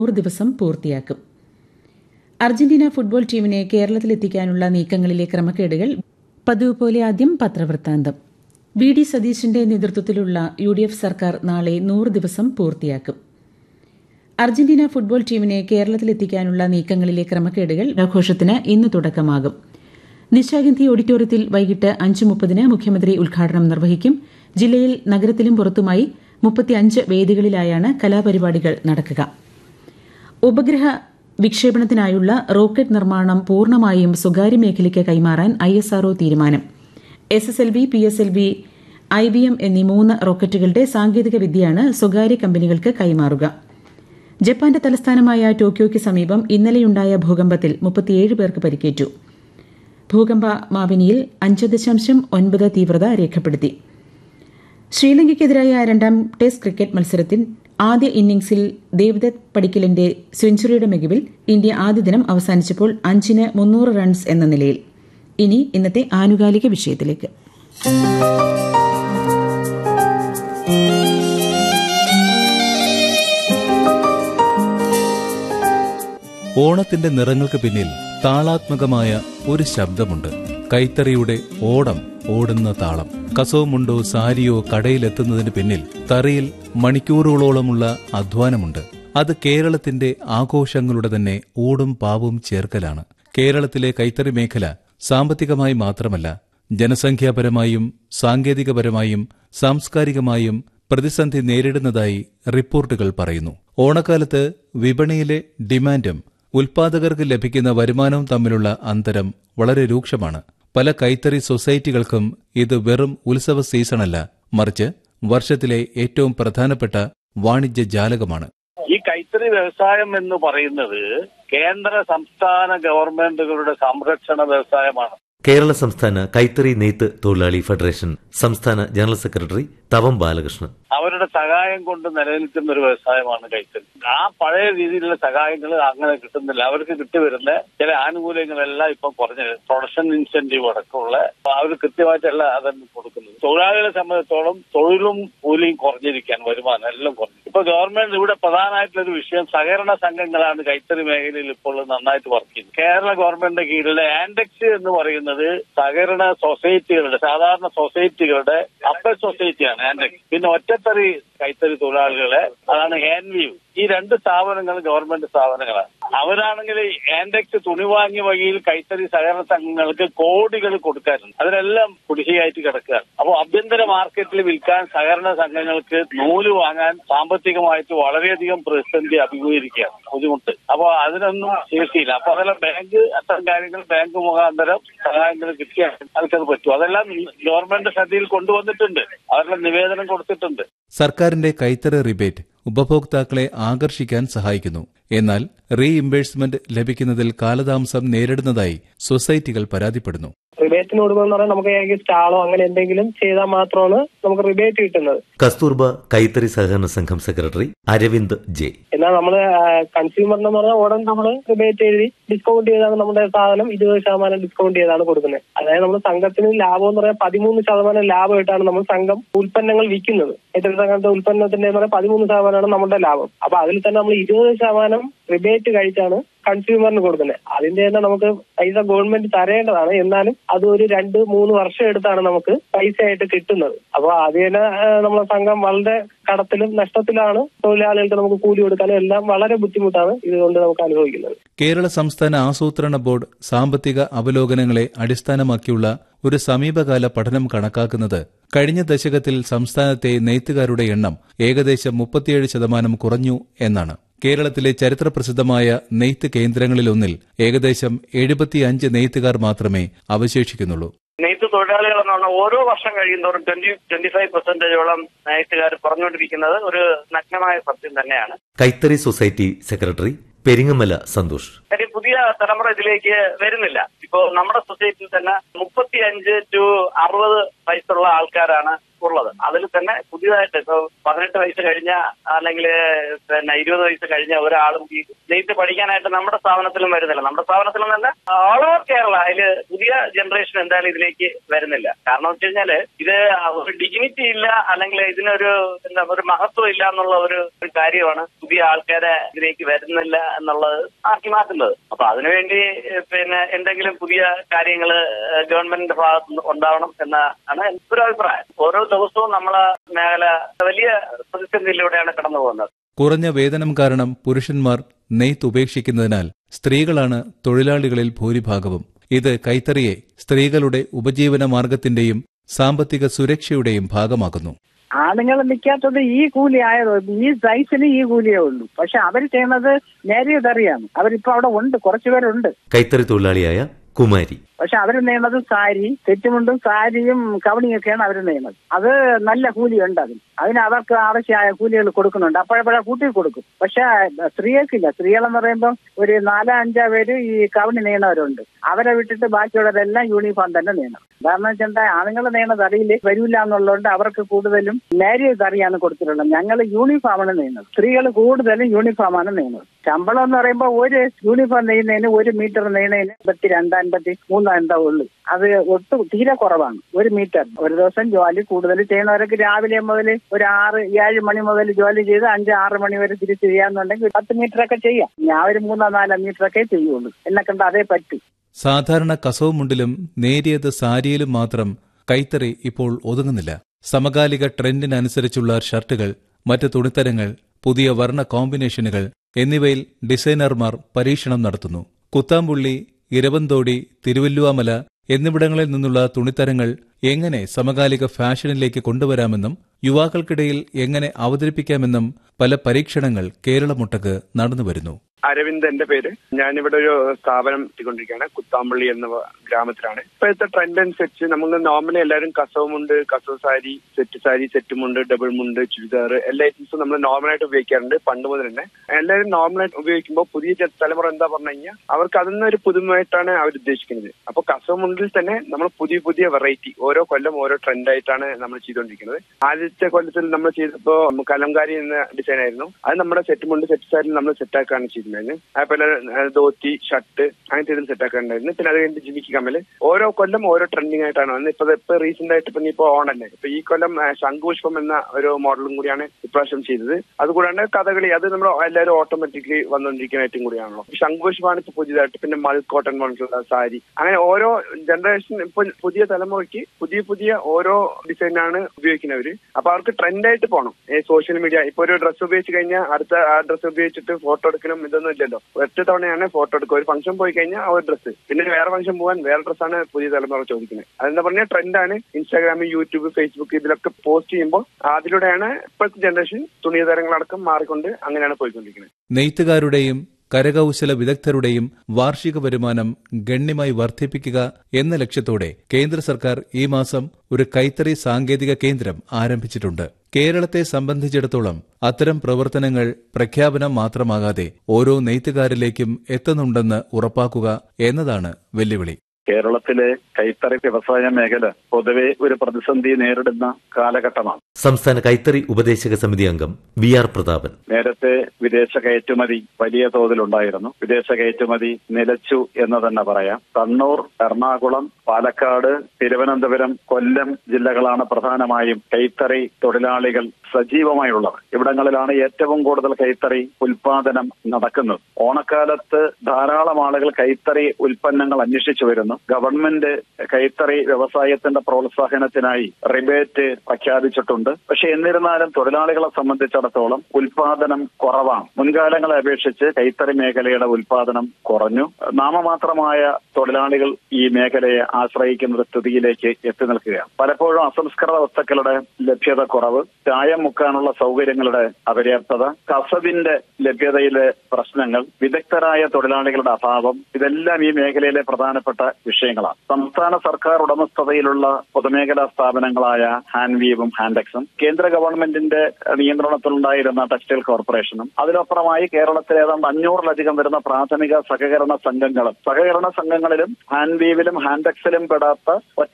നൂറ് ദിവസം പൂർത്തിയാക്കും അർജന്റീന ഫുട്ബോൾ ടീമിനെ കേരളത്തിലെത്തിക്കാനുള്ള നീക്കങ്ങളിലെ ക്രമക്കേടുകൾ പതിവ് പോലെ ആദ്യം പത്രവൃത്താന്തം വി ഡി സതീശിന്റെ നേതൃത്വത്തിലുള്ള യു ഡി എഫ് സർക്കാർ നാളെ നൂറ് ദിവസം പൂർത്തിയാക്കും അർജന്റീന ഫുട്ബോൾ ടീമിനെ കേരളത്തിലെത്തിക്കാനുള്ള നീക്കങ്ങളിലെ ക്രമക്കേടുകൾ ആഘോഷത്തിന് ഇന്ന് തുടക്കമാകും നിശാഗന്ധി ഓഡിറ്റോറിയത്തിൽ വൈകിട്ട് അഞ്ച് മുപ്പതിന് മുഖ്യമന്ത്രി ഉദ്ഘാടനം നിർവഹിക്കും ജില്ലയിൽ നഗരത്തിലും പുറത്തുമായി മുപ്പത്തിയഞ്ച് വേദികളിലായാണ് കലാപരിപാടികൾ നടക്കുക ഉപഗ്രഹ വിക്ഷേപണത്തിനായുള്ള റോക്കറ്റ് നിർമ്മാണം പൂർണ്ണമായും സ്വകാര്യ മേഖലയ്ക്ക് കൈമാറാൻ ഐ എസ് ആർഒ തീരുമാനം S S L V P S L V I B M എന്നീ മൂന്ന് റോക്കറ്റുകളുടെ സാങ്കേതിക വിദ്യയാണ് സ്വകാര്യ കമ്പനികൾക്ക് കൈമാറുക ജപ്പാന്റെ തലസ്ഥാനമായ ടോക്കിയോയ്ക്ക് സമീപം ഇന്നലെയുണ്ടായ ഭൂകമ്പത്തിൽ മുപ്പത്തിയേഴ് പേർക്ക് പരിക്കേറ്റു ഭൂകമ്പ മാവിനിയിൽ അഞ്ച് ദശാംശം ഒൻപത് തീവ്രത രേഖപ്പെടുത്തി ശ്രീലങ്കയ്ക്കെതിരായ രണ്ടാം ടെസ്റ്റ് ക്രിക്കറ്റ് മത്സരത്തിൽ ആദ്യ ഇന്നിംഗ്സിൽ ദേവദത്ത് പടിക്കലിന്റെ സെഞ്ചുറിയുടെ മികവിൽ ഇന്ത്യ ആദ്യ ദിനം അവസാനിച്ചപ്പോൾ അഞ്ചിന് മുന്നൂറ് റൺസ് എന്ന നിലയിൽ ഇനി ഇന്നത്തെ ആനുകാലിക വിഷയത്തിലേക്ക് ഓണത്തിന്റെ നിറങ്ങൾക്ക് പിന്നിൽ താളാത്മകമായ ഒരു ശബ്ദമുണ്ട് കൈത്തറിയുടെ ഓടം ഓടുന്ന താളം കസവുമുണ്ടോ സാരിയോ കടയിലെത്തുന്നതിന് പിന്നിൽ തറിയിൽ മണിക്കൂറുകളോളമുള്ള അധ്വാനമുണ്ട് അത് കേരളത്തിന്റെ ആഘോഷങ്ങളുടെ തന്നെ ഊടും പാവും ചേർക്കലാണ് കേരളത്തിലെ കൈത്തറി മേഖല സാമ്പത്തികമായി മാത്രമല്ല ജനസംഖ്യാപരമായും സാങ്കേതികപരമായും സാംസ്കാരികമായും പ്രതിസന്ധി നേരിടുന്നതായി റിപ്പോർട്ടുകൾ പറയുന്നു ഓണക്കാലത്ത് വിപണിയിലെ ഡിമാൻഡും ഉൽപാദകർക്ക് ലഭിക്കുന്ന വരുമാനവും തമ്മിലുള്ള അന്തരം വളരെ രൂക്ഷമാണ് പല കൈത്തറി സൊസൈറ്റികൾക്കും ഇത് വെറും ഉത്സവ സീസണല്ല മറിച്ച് വർഷത്തിലെ ഏറ്റവും പ്രധാനപ്പെട്ട വാണിജ്യ ജാലകമാണ് ഈ കൈത്തറി വ്യവസായം എന്ന് പറയുന്നത് കേന്ദ്ര സംസ്ഥാന ഗവൺമെന്റുകളുടെ സംരക്ഷണ വ്യവസായമാണ് കേരള സംസ്ഥാന കൈത്തറി നെയ്ത്ത് തൊഴിലാളി ഫെഡറേഷൻ സംസ്ഥാന ജനറൽ സെക്രട്ടറി തവം ബാലകൃഷ്ണൻ അവരുടെ സഹായം കൊണ്ട് നിലനിൽക്കുന്ന ഒരു വ്യവസായമാണ് കൈത്തറി ആ പഴയ രീതിയിലുള്ള സഹായങ്ങൾ അങ്ങനെ കിട്ടുന്നില്ല അവർക്ക് കിട്ടിവരുന്ന ചില ആനുകൂല്യങ്ങളെല്ലാം ഇപ്പൊ കുറഞ്ഞ പ്രൊഡക്ഷൻ ഇൻസെന്റീവ് അടക്കമുള്ള അവർ കൃത്യമായിട്ടല്ല അതൊന്നും കൊടുക്കുന്നത് തൊഴിലാളികളെ സംബന്ധിച്ചോളം തൊഴിലും കൂലിയും കുറഞ്ഞിരിക്കാൻ വരുമാനം എല്ലാം കുറഞ്ഞു ഇപ്പൊ ഗവൺമെന്റ് ഇവിടെ പ്രധാനമായിട്ടുള്ള ഒരു വിഷയം സഹകരണ സംഘങ്ങളാണ് കൈത്തറി മേഖലയിൽ ഇപ്പോൾ നന്നായിട്ട് വർക്ക് ചെയ്യുന്നത് കേരള ഗവൺമെന്റിന്റെ കീഴിലെ ആൻഡെക്സ് എന്ന് പറയുന്നത് സഹകരണ സൊസൈറ്റികളുടെ സാധാരണ സൊസൈറ്റികളുടെ അപ്പർ സൊസൈറ്റിയാണ് ആൻഡെക്സ് പിന്നെ ഒറ്റത്തറി കൈത്തറി തൊഴിലാളികളെ അതാണ് ഹാൻഡ് വ്യൂ ഈ രണ്ട് സ്ഥാപനങ്ങൾ ഗവൺമെന്റ് സ്ഥാപനങ്ങളാണ് അവരാണെങ്കിൽ ആൻഡെക്സ് തുണി വാങ്ങിയ വകയിൽ കൈത്തറി സഹകരണ സംഘങ്ങൾക്ക് കോടികൾ കൊടുക്കാറുണ്ട് അതിനെല്ലാം കുടിശ്ശികയായിട്ട് കിടക്കുകയാണ് അപ്പോൾ ആഭ്യന്തര മാർക്കറ്റിൽ വിൽക്കാൻ സഹകരണ സംഘങ്ങൾക്ക് നൂല് വാങ്ങാൻ സാമ്പത്തികമായിട്ട് വളരെയധികം പ്രതിസന്ധി അഭിമുഖീകരിക്കുകയാണ് ബുദ്ധിമുട്ട് അപ്പോൾ അതിനൊന്നും ശേഷിയില്ല അപ്പൊ അതെല്ലാം ബാങ്ക് അത്തരം കാര്യങ്ങൾ ബാങ്ക് മുഖാന്തരം സഹായങ്ങൾ കിട്ടിയാൽ അവർക്കത് പറ്റും അതെല്ലാം ഗവൺമെന്റ് ശ്രദ്ധയിൽ കൊണ്ടുവന്നിട്ടുണ്ട് അവരുടെ നിവേദനം കൊടുത്തിട്ടുണ്ട് സർക്കാരിന്റെ കൈത്തറി റിബേറ്റ് ഉപഭോക്താക്കളെ ആകർഷിക്കാൻ സഹായിക്കുന്നു എന്നാൽ റീഇംബേഴ്സ്മെന്റ് ലഭിക്കുന്നതിൽ കാലതാമസം നേരിടുന്നതായി സൊസൈറ്റികൾ പരാതിപ്പെടുന്നു റിബേറ്റിന് കൊടുക്കുന്ന പറഞ്ഞാൽ നമുക്ക് ഏതെങ്കിലും സ്റ്റാളോ അങ്ങനെ എന്തെങ്കിലും ചെയ്താൽ മാത്രമാണ് നമുക്ക് റിബേറ്റ് കിട്ടുന്നത് കസ്തൂർബ കൈത്തറി സഹകരണ സംഘം സെക്രട്ടറി അരവിന്ദ് ജെ എന്നാൽ നമ്മൾ കൺസ്യൂമറിന് പറഞ്ഞാൽ ഉടൻ നമ്മൾ റിബേറ്റ് എഴുതി ഡിസ്കൗണ്ട് ചെയ്താണ് നമ്മുടെ സാധനം ഇരുപത് ശതമാനം ഡിസ്കൗണ്ട് ചെയ്താണ് കൊടുക്കുന്നത് അതായത് നമ്മൾ സംഘത്തിന് ലാഭം എന്ന് പറയാൻ പതിമൂന്ന് ശതമാനം ലാഭമായിട്ടാണ് നമ്മൾ സംഘം ഉൽപ്പന്നങ്ങൾ വിൽക്കുന്നത് കൈത്തറി സംഘത്തെ ഉൽപ്പന്നത്തിന്റെ എന്ന് പറയാൻ പതിമൂന്ന് ശതമാനമാണ് നമ്മുടെ ലാഭം അപ്പൊ അതിൽ തന്നെ നമ്മൾ ഇരുപത് ശതമാനം റിബേറ്റ് കഴിച്ചാണ് കൺസ്യൂമറിന് കൊടുക്കുന്നത് അതിന്റെ തന്നെ നമുക്ക് പൈസ ഗവൺമെന്റ് തരേണ്ടതാണ് എന്നാലും അത് ഒരു രണ്ട് മൂന്ന് വർഷം എടുത്താണ് നമുക്ക് പൈസ ആയിട്ട് കിട്ടുന്നത് അപ്പൊ അത് തന്നെ നമ്മളെ സംഘം വളരെ കടത്തിലും നഷ്ടത്തിലാണ് തൊഴിലാളികൾക്ക് നമുക്ക് കൂലി കൊടുക്കാനും എല്ലാം വളരെ ബുദ്ധിമുട്ടാണ് ഇതുകൊണ്ട് നമുക്ക് അനുഭവിക്കുന്നത് കേരള സംസ്ഥാന ആസൂത്രണ ബോർഡ് സാമ്പത്തിക അവലോകനങ്ങളെ അടിസ്ഥാനമാക്കിയുള്ള ഒരു സമീപകാല പഠനം കണക്കാക്കുന്നത് കഴിഞ്ഞ ദശകത്തിൽ സംസ്ഥാനത്തെ നെയ്ത്തുകാരുടെ എണ്ണം ഏകദേശം മുപ്പത്തിയേഴ് ശതമാനം കുറഞ്ഞു എന്നാണ് കേരളത്തിലെ ചരിത്രപ്രസിദ്ധമായ നെയ്ത്ത് കേന്ദ്രങ്ങളിലൊന്നിൽ ഏകദേശം എഴുപത്തിയഞ്ച് നെയ്ത്തുകാർ മാത്രമേ അവശേഷിക്കുന്നുള്ളൂ നെയ്ത്ത് തൊഴിലാളികൾ എന്ന് പറഞ്ഞാൽ ഓരോ വർഷം കഴിയുന്നതോറും ട്വന്റി ട്വന്റി ഫൈവ് പെർസെന്റേജോളം നെയ്ത്തുകാർ കുറഞ്ഞുകൊണ്ടിരിക്കുന്നത് ഒരു നഗ്നമായ സത്യം തന്നെയാണ് കൈത്തറി സൊസൈറ്റി സെക്രട്ടറി പെരിങ്ങമല സന്തോഷ് കാര്യം പുതിയ തലമുറ ഇതിലേക്ക് വരുന്നില്ല ഇപ്പോ നമ്മുടെ സൊസൈറ്റിയിൽ തന്നെ മുപ്പത്തി അഞ്ച് ടു അറുപത് വയസ്സുള്ള ആൾക്കാരാണ് ഉള്ളത് അതിൽ തന്നെ പുതിയതായിട്ട് ഇപ്പൊ പതിനെട്ട് വയസ്സ് കഴിഞ്ഞ അല്ലെങ്കിൽ പിന്നെ ഇരുപത് വയസ്സ് കഴിഞ്ഞ ഒരാളും ഈ നെയ്ത്ത് പഠിക്കാനായിട്ട് നമ്മുടെ സ്ഥാപനത്തിലും വരുന്നില്ല നമ്മുടെ സ്ഥാപനത്തിലും തന്നെ ഓൾ ഓവർ കേരള അതിൽ പുതിയ ജനറേഷൻ എന്തായാലും ഇതിലേക്ക് വരുന്നില്ല കാരണം വെച്ച് കഴിഞ്ഞാല് ഇത് ഒരു ഡിഗ്നിറ്റി ഇല്ല അല്ലെങ്കിൽ ഇതിനൊരു എന്താ ഒരു മഹത്വം ഇല്ല എന്നുള്ള ഒരു ഒരു കാര്യമാണ് പുതിയ ആൾക്കാരെ ഇതിലേക്ക് വരുന്നില്ല എന്നുള്ളത് ആക്കി മാറ്റുന്നത് അപ്പൊ അതിനുവേണ്ടി ഏഹ്, പിന്നെ എന്തെങ്കിലും പുതിയ കാര്യങ്ങൾ ഗവൺമെന്റിന്റെ ഭാഗത്ത് നിന്ന് ഉണ്ടാവണം എന്നാണ് എൻ്റെ ഒരു അഭിപ്രായം ഓരോ ദിവസവും നമ്മളെ മേഖല വലിയ പ്രതിസന്ധിയിലൂടെയാണ് കടന്നു പോകുന്നത് കുറഞ്ഞ വേതനം കാരണം പുരുഷന്മാർ നെയ്ത്ത് ഉപേക്ഷിക്കുന്നതിനാൽ സ്ത്രീകളാണ് തൊഴിലാളികളിൽ ഭൂരിഭാഗവും ഇത് കൈത്തറിയെ സ്ത്രീകളുടെ ഉപജീവന മാർഗത്തിന്റെയും സാമ്പത്തിക സുരക്ഷയുടെയും ഭാഗമാക്കുന്നു ആണുങ്ങൾ നിൽക്കാത്തത് ഈ കൂലി ആയതോ ഈ സൈസിന് ഈ കൂലിയേ ഉള്ളൂ പക്ഷെ അവർ ചെയ്യുന്നത് നേരിയതറിയാണ് അവരിപ്പോ അവിടെ ഉണ്ട് കുറച്ചുപേരുണ്ട് കൈത്തറി തൊഴിലാളിയായ കുമാരി പക്ഷെ അവർ നെയ്യുന്നത് സാരി തെറ്റുമുണ്ടും സാരിയും കവണിയൊക്കെയാണ് അവർ നെയ്യുന്നത് അത് നല്ല കൂലിയുണ്ട് അതിന് അതിന് അവർക്ക് ആവശ്യമായ കൂലികൾ കൊടുക്കുന്നുണ്ട് അപ്പോഴപ്പോഴെ കൂട്ടി കൊടുക്കും പക്ഷെ സ്ത്രീകൾക്കില്ല സ്ത്രീകളെന്ന് പറയുമ്പോൾ ഒരു നാലോ അഞ്ചോ പേര് ഈ കവണി നെയ്യണവരുണ്ട് അവരെ വിട്ടിട്ട് ബാക്കിയുള്ളവരെല്ലാം യൂണിഫോം തന്നെ നെയ്യണം കാരണം വെച്ചാൽ ആണുങ്ങൾ നെയ്യണത് അറിയില്ല വരില്ല എന്നുള്ളതുകൊണ്ട് അവർക്ക് കൂടുതലും നേരിയ കറിയാണ് കൊടുത്തിട്ടുള്ളത് ഞങ്ങൾ യൂണിഫോമാണ് നെയ്യുന്നത് സ്ത്രീകൾ കൂടുതലും യൂണിഫോമാണ് നെയ്യുന്നത് ശമ്പളം എന്ന് പറയുമ്പോൾ ഒരു യൂണിഫോം നെയ്യുന്നതിന് ഒരു മീറ്റർ നെയ്യുന്നതിന് അമ്പത്തി രണ്ട് അൻപത്തി മൂന്നോ എന്താ ഉള്ളു അത് ഒട്ടും തീരെ കുറവാണ് ഒരു മീറ്റർ ഒരു ദിവസം ജോലി കൂടുതൽ ചെയ്യുന്നവരൊക്കെ രാവിലെ മുതൽ ഒരു ആറ് ഏഴ് മണി മുതൽ ജോലി ചെയ്ത് അഞ്ച് ആറ് മണി വരെ തിരിച്ച് ചെയ്യാന്നുണ്ടെങ്കിൽ ഒരു പത്ത് മീറ്റർ ഒക്കെ ചെയ്യാം ഞാൻ ഒരു മൂന്നോ നാലോ മീറ്റർ ഒക്കെ ചെയ്യുള്ളൂ എന്നെ കണ്ട് അതേ പറ്റൂ സാധാരണ കസവ് മുണ്ടിലും നേരിയത് സാരിയിലും മാത്രം കൈത്തറി ഇപ്പോൾ ഒതുങ്ങുന്നില്ല സമകാലിക ട്രെൻഡിനനുസരിച്ചുള്ള ഷർട്ടുകൾ മറ്റ് തുണിത്തരങ്ങൾ പുതിയ വർണ്ണ കോമ്പിനേഷനുകൾ എന്നിവയിൽ ഡിസൈനർമാർ പരീക്ഷണം നടത്തുന്നു കുത്താമ്പുള്ളി ഇരവന്തോടി തിരുവല്ലുവാമല എന്നിവിടങ്ങളിൽ നിന്നുള്ള തുണിത്തരങ്ങൾ എങ്ങനെ സമകാലിക ഫാഷനിലേക്ക് കൊണ്ടുവരാമെന്നും യുവാക്കൾക്കിടയിൽ എങ്ങനെ അവതരിപ്പിക്കാമെന്നും പല പരീക്ഷണങ്ങൾ കേരളമുട്ടക്ക് നടന്നുവരുന്നു അരവിന്ദ് എന്റെ പേര് ഞാനിവിടെ ഒരു സ്ഥാപനം എത്തിക്കൊണ്ടിരിക്കുകയാണ് കുത്താമ്പള്ളി എന്ന ഗ്രാമത്തിലാണ് ഇപ്പോഴത്തെ ട്രെൻഡ് അനുസരിച്ച് നമുക്ക് നോർമലി എല്ലാവരും കസവ് മുണ്ട് കസവ് സാരി സെറ്റ് സാരി സെറ്റ് മുണ്ട് ഡബിൾ മുണ്ട് ചുരിദാർ എല്ലാ ഐറ്റംസും നമ്മൾ നോർമലായിട്ട് ഉപയോഗിക്കാറുണ്ട് പണ്ട് മുതൽ തന്നെ എല്ലാവരും നോർമലായിട്ട് ഉപയോഗിക്കുമ്പോൾ പുതിയ ജ- തലമുറ എന്താ പറഞ്ഞു കഴിഞ്ഞാൽ അവർക്ക് അതിൽ ഒരു പുതുമയായിട്ടാണ് അവർ ഉദ്ദേശിക്കുന്നത് അപ്പോൾ കസവ് മുണ്ടിൽ തന്നെ നമ്മൾ പുതിയ പുതിയ വെറൈറ്റി ഓരോ കൊല്ലം ഓരോ ട്രെൻഡായിട്ടാണ് നമ്മൾ ചെയ്തുകൊണ്ടിരിക്കുന്നത് ആദ്യത്തെ കൊല്ലത്തിൽ നമ്മൾ ചെയ്തപ്പോൾ കലംകാരി എന്ന ഡിസൈൻ ആയിരുന്നു അത് നമ്മുടെ സെറ്റ് മുണ്ട് സെറ്റ് സാരിൽ നമ്മൾ സെറ്റാക്കുകയാണ് ചെയ്തിട്ടുണ്ടായിരുന്നത് അതുപോലെ ഏഹ്, ധോത്തി ഷർട്ട് അങ്ങനത്തെ ഇതിൽ സെറ്റാക്കാനുണ്ടായിരുന്നു പിന്നെ അത് കഴിഞ്ഞിട്ട് ജിമിക്ക് കമ്മല് ഓരോ കൊല്ലം ഓരോ ട്രെൻഡിങ് ആയിട്ടാണ് വന്നത് ഇപ്പൊ ഇപ്പൊ റീസെന്റ് ആയിട്ട് ഇപ്പൊ ഇപ്പൊ ഓണല്ലേ ഇപ്പൊ ഈ കൊല്ലം ഏഹ്, ശംഖുപുഷ്പം എന്ന ഒരു മോഡലും കൂടിയാണ് ഇപ്രാവശ്യം ചെയ്തത് അതുകൂടാണ്ട് കഥകളി അത് നമ്മൾ എല്ലാവരും ഓട്ടോമാറ്റിക്കലി വന്നുകൊണ്ടിരിക്കുന്ന ഐറ്റം കൂടിയാണല്ലോ ശംഖുപുഷ്പമാണ് ഇപ്പൊ പുതിയതായിട്ട് പിന്നെ മൽ കോട്ടൺ പോലുള്ള സാരി അങ്ങനെ ഓരോ ജനറേഷൻ ഇപ്പൊ പുതിയ തലമുറയ്ക്ക് പുതിയ പുതിയ ഓരോ ഡിസൈനാണ് ഉപയോഗിക്കുന്നവര് അപ്പൊ അവർക്ക് ട്രെൻഡായിട്ട് പോകണം സോഷ്യൽ മീഡിയ ഇപ്പൊ ഒരു ഡ്രസ്സ് ഉപയോഗിച്ച് കഴിഞ്ഞാൽ അടുത്ത ആ ഡ്രസ്സ് ഉപയോഗിച്ചിട്ട് ഫോട്ടോ എടുക്കലും ഇതൊന്നും ഇല്ലല്ലോ ഒറ്റ തവണയാണ് ഫോട്ടോ എടുക്കുക ഒരു ഫംഗ്ഷൻ പോയി കഴിഞ്ഞാൽ ആ ഒരു ഡ്രസ്സ് പിന്നെ വേറെ ഫംഗ്ഷൻ പോകാൻ വേറെ ഡ്രസ്സാണ് പുതിയ തലമുറ ചോദിക്കുന്നത് അതെന്താ പറഞ്ഞാൽ ട്രെൻഡാണ് ഇൻസ്റ്റാഗ്രാം യൂട്യൂബ് ഫേസ്ബുക്ക് ഇതിലൊക്കെ പോസ്റ്റ് ചെയ്യുമ്പോൾ അതിലൂടെയാണ് ഇപ്പോഴത്തെ ജനറേഷൻ തുണിയ തരങ്ങളടക്കം മാറിക്കൊണ്ട് അങ്ങനെയാണ് പോയിക്കൊണ്ടിരിക്കുന്നത് നെയ്ത്തുകാരുടെയും കരകൗശല വിദഗ്ധരുടെയും വാർഷിക വരുമാനം ഗണ്യമായി വർദ്ധിപ്പിക്കുക എന്ന ലക്ഷ്യത്തോടെ കേന്ദ്ര സർക്കാർ ഈ മാസം ഒരു കൈത്തറി സാങ്കേതിക കേന്ദ്രം ആരംഭിച്ചിട്ടുണ്ട് കേരളത്തെ സംബന്ധിച്ചിടത്തോളം അത്തരം പ്രവർത്തനങ്ങൾ പ്രഖ്യാപനം മാത്രമാകാതെ ഓരോ നെയ്ത്തുകാരിലേക്കും എത്തുന്നുണ്ടെന്ന് ഉറപ്പാക്കുക എന്നതാണ് വെല്ലുവിളി കേരളത്തിലെ കൈത്തറി വ്യവസായ മേഖല പൊതുവെ ഒരു പ്രതിസന്ധി നേരിടുന്ന കാലഘട്ടമാണ് സംസ്ഥാന കൈത്തറി ഉപദേശക സമിതി അംഗം വി ആർ പ്രതാപൻ നേരത്തെ വിദേശ കയറ്റുമതി വലിയ തോതിലുണ്ടായിരുന്നു വിദേശ കയറ്റുമതി നിലച്ചു എന്ന് തന്നെ പറയാം കണ്ണൂർ എറണാകുളം പാലക്കാട് തിരുവനന്തപുരം കൊല്ലം ജില്ലകളാണ് പ്രധാനമായും കൈത്തറി തൊഴിലാളികൾ സജീവമായുള്ളത് ഇവിടങ്ങളിലാണ് ഏറ്റവും കൂടുതൽ കൈത്തറി ഉൽപാദനം നടക്കുന്നത് ഓണക്കാലത്ത് ധാരാളം ആളുകൾ കൈത്തറി ഉൽപ്പന്നങ്ങൾ അന്വേഷിച്ചു വരുന്നു ഗവൺമെന്റ് കൈത്തറി വ്യവസായത്തിന്റെ പ്രോത്സാഹനത്തിനായി റിബേറ്റ് പ്രഖ്യാപിച്ചിട്ടുണ്ട് പക്ഷെ എന്നിരുന്നാലും തൊഴിലാളികളെ സംബന്ധിച്ചിടത്തോളം ഉൽപാദനം കുറവാണ് മുൻകാലങ്ങളെ അപേക്ഷിച്ച് കൈത്തറി മേഖലയുടെ ഉൽപാദനം കുറഞ്ഞു നാമമാത്രമായ തൊഴിലാളികൾ ഈ മേഖലയെ ആശ്രയിക്കുന്ന ഒരു സ്ഥിതിയിലേക്ക് എത്തി നിൽക്കുകയാണ് പലപ്പോഴും അസംസ്കൃത വസ്തുക്കളുടെ ലഭ്യത കുറവ് ചായം മുക്കാനുള്ള സൗകര്യങ്ങളുടെ അപര്യാപ്തത കസവിന്റെ ലഭ്യതയിലെ പ്രശ്നങ്ങൾ വിദഗ്ധരായ തൊഴിലാളികളുടെ അഭാവം ഇതെല്ലാം ഈ മേഖലയിലെ പ്രധാനപ്പെട്ട വിഷയങ്ങളാണ് സംസ്ഥാന സർക്കാർ ഉടമസ്ഥതയിലുള്ള പൊതുമേഖലാ സ്ഥാപനങ്ങളായ ഹാൻവീവും ഹാൻഡെക്സും കേന്ദ്ര ഗവൺമെന്റിന്റെ നിയന്ത്രണത്തിലുണ്ടായിരുന്ന ടെക്സ്റ്റൈൽ കോർപ്പറേഷനും അതിനപ്പുറമായി കേരളത്തിൽ ഏതാണ്ട് അഞ്ഞൂറിലധികം വരുന്ന പ്രാഥമിക സഹകരണ സംഘങ്ങളും സഹകരണ സംഘങ്ങളിലും ഹാൻവീവിലും ഹാൻഡെക്സിലും പെടാത്ത ഒറ്റ